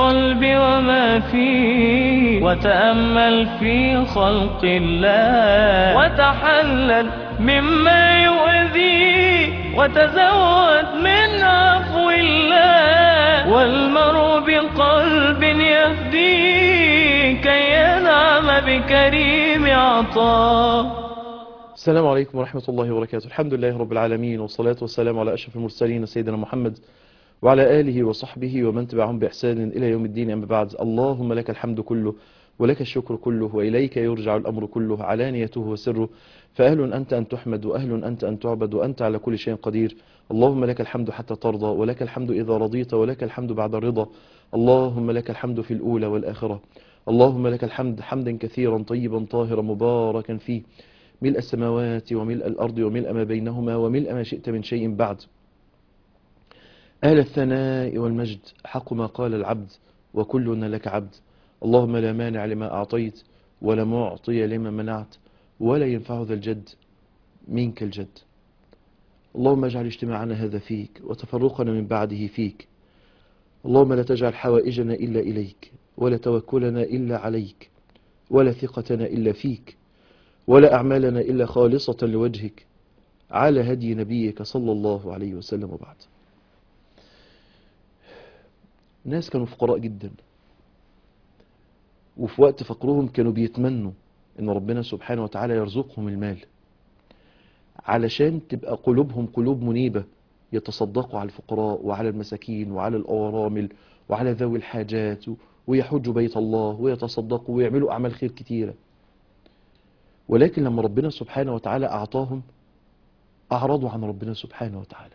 القلب وما فيه وتأمل في خلق الله وتحلل مما يؤذيه وتزود من عفو الله والمرء بقلب يهديه كي ينعم بكريم عطاه السلام عليكم ورحمة الله وبركاته الحمد لله رب العالمين والصلاة والسلام على أشرف المرسلين سيدنا محمد وعلى آله وصحبه ومن تبعهم بإحسان إلى يوم الدين أما بعد اللهم لك الحمد كله ولك الشكر كله وإليك يرجع الأمر كله علانيته وسره فأهل أنت أن تحمد وأهل أنت أن تعبد وأنت على كل شيء قدير اللهم لك الحمد حتى ترضى ولك الحمد إذا رضيت ولك الحمد بعد الرضا اللهم لك الحمد في الأولى والآخرة اللهم لك الحمد حمدا كثيرا طيبا طاهرا مباركا فيه ملء السماوات وملء الأرض وملء ما بينهما وملء ما شئت من شيء بعد أهل الثناء والمجد حق ما قال العبد وكلنا لك عبد اللهم لا مانع لما أعطيت ولا معطي لما منعت ولا ينفع ذا الجد منك الجد اللهم اجعل اجتماعنا هذا فيك وتفرقنا من بعده فيك اللهم لا تجعل حوائجنا إلا إليك ولا توكلنا إلا عليك ولا ثقتنا إلا فيك ولا أعمالنا إلا خالصة لوجهك على هدي نبيك صلى الله عليه وسلم وبعد ناس كانوا فقراء جدا وفي وقت فقرهم كانوا بيتمنوا ان ربنا سبحانه وتعالى يرزقهم المال علشان تبقى قلوبهم قلوب منيبة يتصدقوا على الفقراء وعلى المساكين وعلى الأرامل وعلى ذوي الحاجات ويحجوا بيت الله ويتصدقوا ويعملوا أعمال خير كتيرة ولكن لما ربنا سبحانه وتعالى أعطاهم أعرضوا عن ربنا سبحانه وتعالى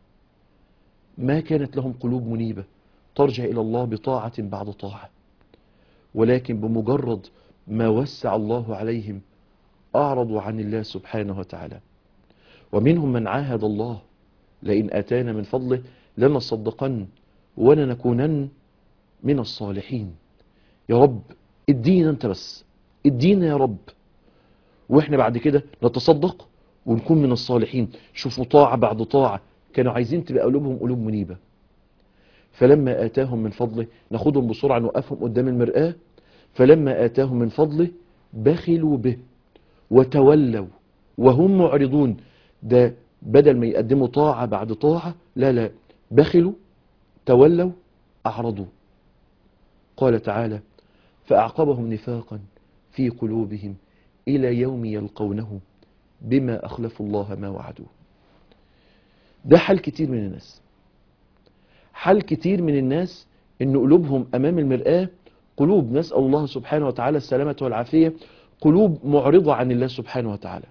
ما كانت لهم قلوب منيبة ترجع إلى الله بطاعة بعد طاعة ولكن بمجرد ما وسع الله عليهم أعرضوا عن الله سبحانه وتعالى ومنهم من عاهد الله لئن آتانا من فضله لنصدقن ولنكونن من الصالحين يا رب ادينا انت بس ادينا يا رب واحنا بعد كده نتصدق ونكون من الصالحين شوفوا طاعة بعد طاعة كانوا عايزين تبقى قلوبهم قلوب منيبة فلما آتاهم من فضله ناخدهم بسرعة نوقفهم قدام المرآة فلما آتاهم من فضله بخلوا به وتولوا وهم معرضون ده بدل ما يقدموا طاعة بعد طاعة لا لا بخلوا تولوا أعرضوا قال تعالى فأعقبهم نفاقا في قلوبهم إلى يوم يلقونه بما أخلفوا الله ما وعدوه ده حال كتير من الناس حال كتير من الناس ان قلوبهم امام المرآة قلوب نسأل الله سبحانه وتعالى السلامة والعافية قلوب معرضة عن الله سبحانه وتعالى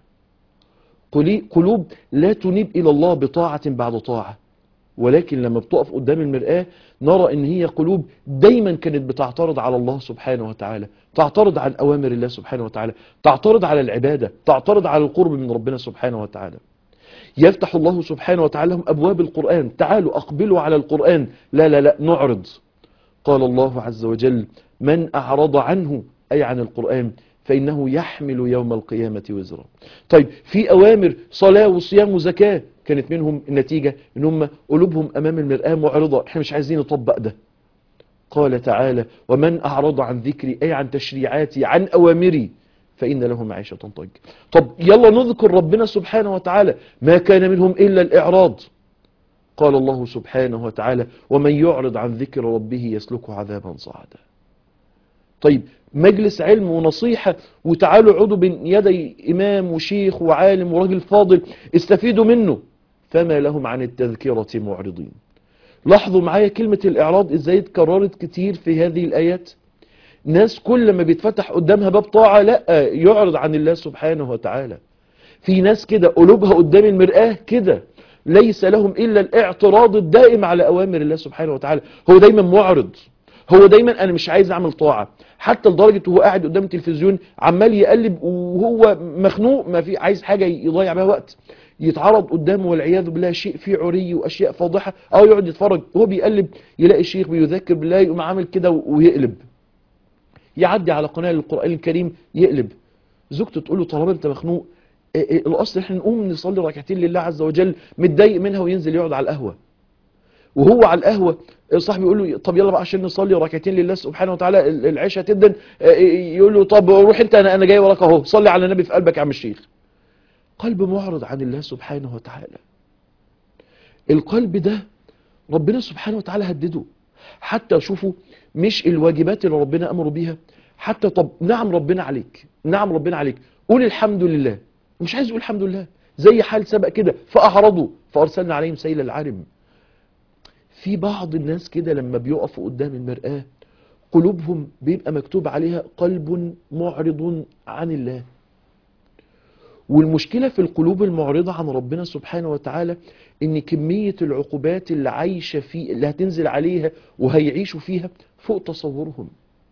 قلوب لا تنيب الى الله بطاعة بعد طاعة ولكن لما بتقف قدام المرآة نرى ان هي قلوب دايما كانت بتعترض على الله سبحانه وتعالى تعترض عن اوامر الله سبحانه وتعالى تعترض على العبادة تعترض على القرب من ربنا سبحانه وتعالى يفتح الله سبحانه وتعالى لهم أبواب القرآن تعالوا أقبلوا على القرآن لا لا لا نعرض قال الله عز وجل من أعرض عنه أي عن القرآن فإنه يحمل يوم القيامة وزرا طيب في أوامر صلاة وصيام وزكاة كانت منهم النتيجة إن هم قلوبهم أمام المرآة معرضة احنا مش عايزين نطبق ده قال تعالى ومن أعرض عن ذكري أي عن تشريعاتي عن أوامري فإن له معيشة ضنك طب يلا نذكر ربنا سبحانه وتعالى ما كان منهم إلا الإعراض قال الله سبحانه وتعالى ومن يعرض عن ذكر ربه يسلكه عذابا صعدا طيب مجلس علم ونصيحة وتعالوا عضوا بين يدي إمام وشيخ وعالم وراجل فاضل استفيدوا منه فما لهم عن التذكرة معرضين لاحظوا معايا كلمة الإعراض إزاي اتكررت كتير في هذه الآيات ناس كل ما بيتفتح قدامها باب طاعة لا يعرض عن الله سبحانه وتعالى في ناس كده قلوبها قدام المرآة كده ليس لهم إلا الاعتراض الدائم على أوامر الله سبحانه وتعالى هو دايما معرض هو دايما أنا مش عايز أعمل طاعة حتى لدرجة وهو قاعد قدام التلفزيون عمال يقلب وهو مخنوق ما في عايز حاجة يضيع بها وقت يتعرض قدامه والعياذ بالله شيء فيه عري وأشياء فاضحة أو يقعد يتفرج وهو بيقلب يلاقي الشيخ بيذكر بالله يقوم عامل كده ويقلب يعدي على قناة القرآن الكريم يقلب زوجته تقول له طالما انت مخنوق إيه إيه الاصل احنا نقوم نصلي ركعتين لله عز وجل متضايق منها وينزل يقعد على القهوة وهو على القهوة صاحبي يقول له طب يلا بقى عشان نصلي ركعتين لله سبحانه وتعالى ال- العشاء تدن آه، يقول له طب روح انت انا انا جاي وراك اهو صلي على النبي في قلبك يا عم الشيخ قلب معرض عن الله سبحانه وتعالى القلب ده ربنا سبحانه وتعالى هدده حتى شوفوا مش الواجبات اللي ربنا امره بيها حتى طب نعم ربنا عليك نعم ربنا عليك قول الحمد لله مش عايز يقول الحمد لله زي حال سبق كده فاعرضوا فارسلنا عليهم سيل العرم في بعض الناس كده لما بيقفوا قدام المرآة قلوبهم بيبقى مكتوب عليها قلب معرض عن الله والمشكلة في القلوب المعرضة عن ربنا سبحانه وتعالى ان كمية العقوبات اللي عايشة فيه اللي هتنزل عليها وهيعيشوا فيها فوق تصورهم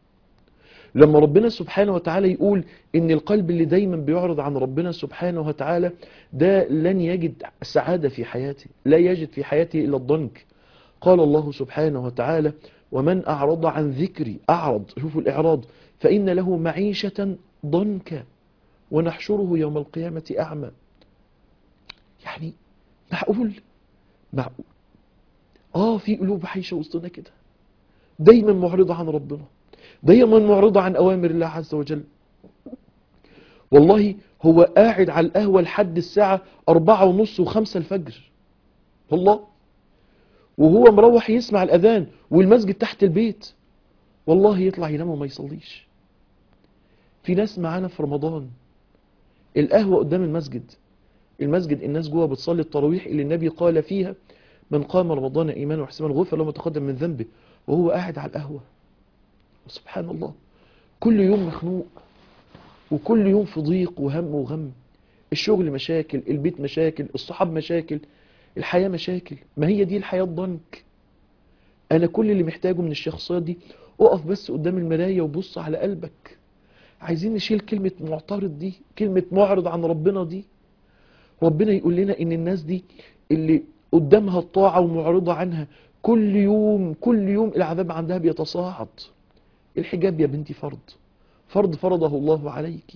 لما ربنا سبحانه وتعالى يقول ان القلب اللي دايما بيعرض عن ربنا سبحانه وتعالى ده لن يجد سعادة في حياته لا يجد في حياته الا الضنك قال الله سبحانه وتعالى ومن أعرض عن ذكري أعرض شوفوا الإعراض فإن له معيشة ضنكا ونحشره يوم القيامة أعمى يعني معقول معقول آه في قلوب عايشة وسطنا كده دايما معرضة عن ربنا دايما معرضة عن أوامر الله عز وجل والله هو قاعد على القهوة لحد الساعة أربعة ونص وخمسة الفجر والله وهو مروح يسمع الأذان والمسجد تحت البيت والله يطلع ينام وما يصليش في ناس معانا في رمضان القهوة قدام المسجد المسجد الناس جوه بتصلي التراويح اللي النبي قال فيها من قام رمضان إيمانا واحتسابا غفر له ما تقدم من ذنبه وهو قاعد على القهوة سبحان الله كل يوم مخنوق وكل يوم في ضيق وهم وغم الشغل مشاكل البيت مشاكل الصحاب مشاكل الحياة مشاكل ما هي دي الحياة الضنك انا كل اللي محتاجه من الشخصيات دي اقف بس قدام المراية وبص على قلبك عايزين نشيل كلمة معترض دي كلمة معرض عن ربنا دي ربنا يقول لنا ان الناس دي اللي قدامها الطاعة ومعرضة عنها كل يوم كل يوم العذاب عندها بيتصاعد الحجاب يا بنتي فرض فرض فرضه الله عليك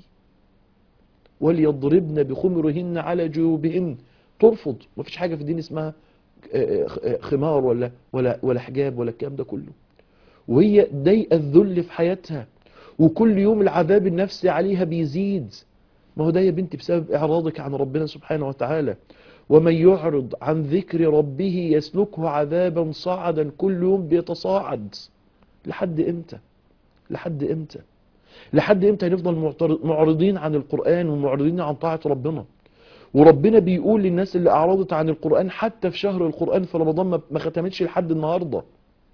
وليضربن بخمرهن على جيوبهن ترفض مفيش حاجة في الدين اسمها خمار ولا ولا ولا حجاب ولا الكلام ده كله وهي ضيقة الذل في حياتها وكل يوم العذاب النفسي عليها بيزيد ما هو ده يا بنتي بسبب إعراضك عن ربنا سبحانه وتعالى ومن يعرض عن ذكر ربه يسلكه عذابا صعدا كل يوم بيتصاعد لحد امتى لحد امتى لحد امتى هنفضل معرضين عن القرآن ومعرضين عن طاعة ربنا وربنا بيقول للناس اللي أعرضت عن القرآن حتى في شهر القرآن في رمضان ما ختمتش لحد النهاردة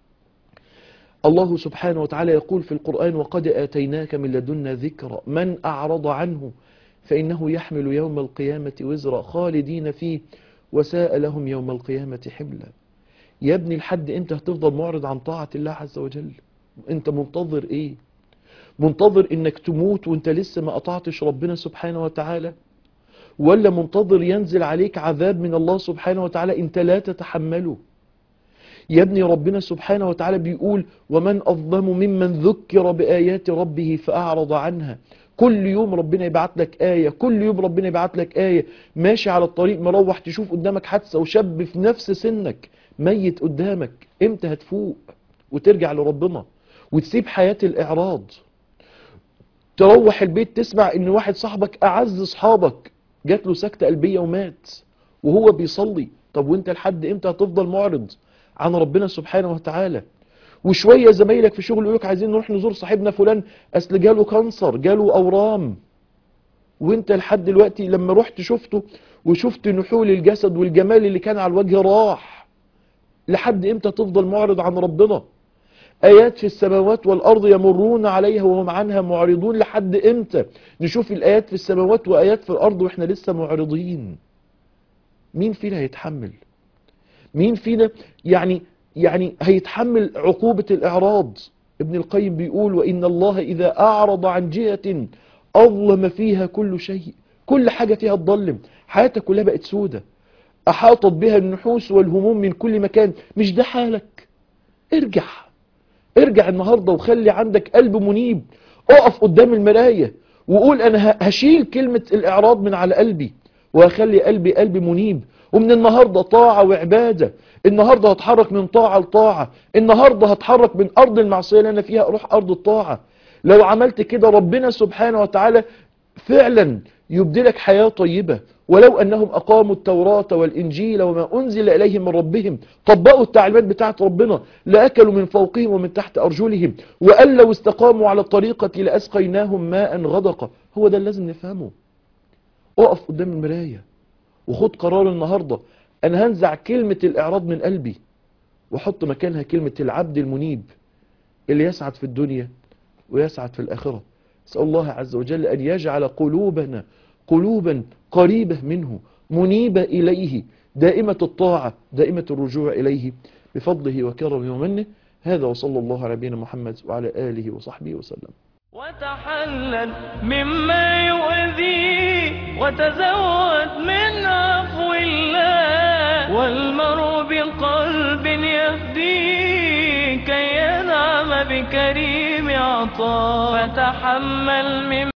الله سبحانه وتعالى يقول في القرآن وقد آتيناك من لدنا ذكرى من أعرض عنه فإنه يحمل يوم القيامة وزرا خالدين فيه وساء لهم يوم القيامة حملا يا ابني لحد انت هتفضل معرض عن طاعة الله عز وجل انت منتظر ايه منتظر انك تموت وانت لسه ما قطعتش ربنا سبحانه وتعالى ولا منتظر ينزل عليك عذاب من الله سبحانه وتعالى انت لا تتحمله يا ابني ربنا سبحانه وتعالى بيقول ومن أظلم ممن ذكر بآيات ربه فأعرض عنها كل يوم ربنا يبعت لك آية كل يوم ربنا يبعت لك آية ماشي على الطريق مروح تشوف قدامك حادثة وشاب في نفس سنك ميت قدامك امتى هتفوق وترجع لربنا وتسيب حياة الإعراض تروح البيت تسمع ان واحد صاحبك أعز صحابك جات له سكتة قلبية ومات وهو بيصلي طب وانت لحد امتى هتفضل معرض عن ربنا سبحانه وتعالى وشوية زمايلك في شغل يقولك عايزين نروح نزور صاحبنا فلان اصل جاله كانسر جاله اورام وانت لحد دلوقتي لما رحت شفته وشفت نحول الجسد والجمال اللي كان على الوجه راح لحد امتى تفضل معرض عن ربنا آيات في السماوات والأرض يمرون عليها وهم عنها معرضون لحد إمتى نشوف الآيات في السماوات وآيات في الأرض وإحنا لسه معرضين مين فينا هيتحمل مين فينا يعني يعني هيتحمل عقوبة الإعراض ابن القيم بيقول وإن الله إذا أعرض عن جهة أظلم فيها كل شيء كل حاجة فيها تظلم حياتك كلها بقت سودة أحاطت بها النحوس والهموم من كل مكان مش ده حالك ارجع ارجع النهاردة وخلي عندك قلب منيب اقف قدام المراية وقول انا هشيل كلمة الاعراض من على قلبي وهخلي قلبي قلب منيب ومن النهاردة طاعة وعبادة النهاردة هتحرك من طاعة لطاعة النهاردة هتحرك من أرض المعصية اللي أنا فيها أروح أرض الطاعة لو عملت كده ربنا سبحانه وتعالى فعلا يبدلك حياة طيبة ولو أنهم أقاموا التوراة والإنجيل وما أنزل إليهم من ربهم طبقوا التعليمات بتاعت ربنا لأكلوا من فوقهم ومن تحت أرجلهم وأن لو استقاموا على الطريقة لأسقيناهم ماء غدقا هو ده اللي لازم نفهمه اقف قدام المراية وخد قرار النهاردة أنا هنزع كلمة الإعراض من قلبي وحط مكانها كلمة العبد المنيب اللي يسعد في الدنيا ويسعد في الآخرة اسأل الله عز وجل أن يجعل قلوبنا قلوبا قريبة منه منيبة إليه دائمة الطاعة دائمة الرجوع إليه بفضله وكرمه ومنه هذا وصلى الله على نبينا محمد وعلى آله وصحبه وسلم وتحلل مما يؤذي وتزود من عفو الله والمرء بقلب يهدي كي ينعم بكريم عطاء فتحمل من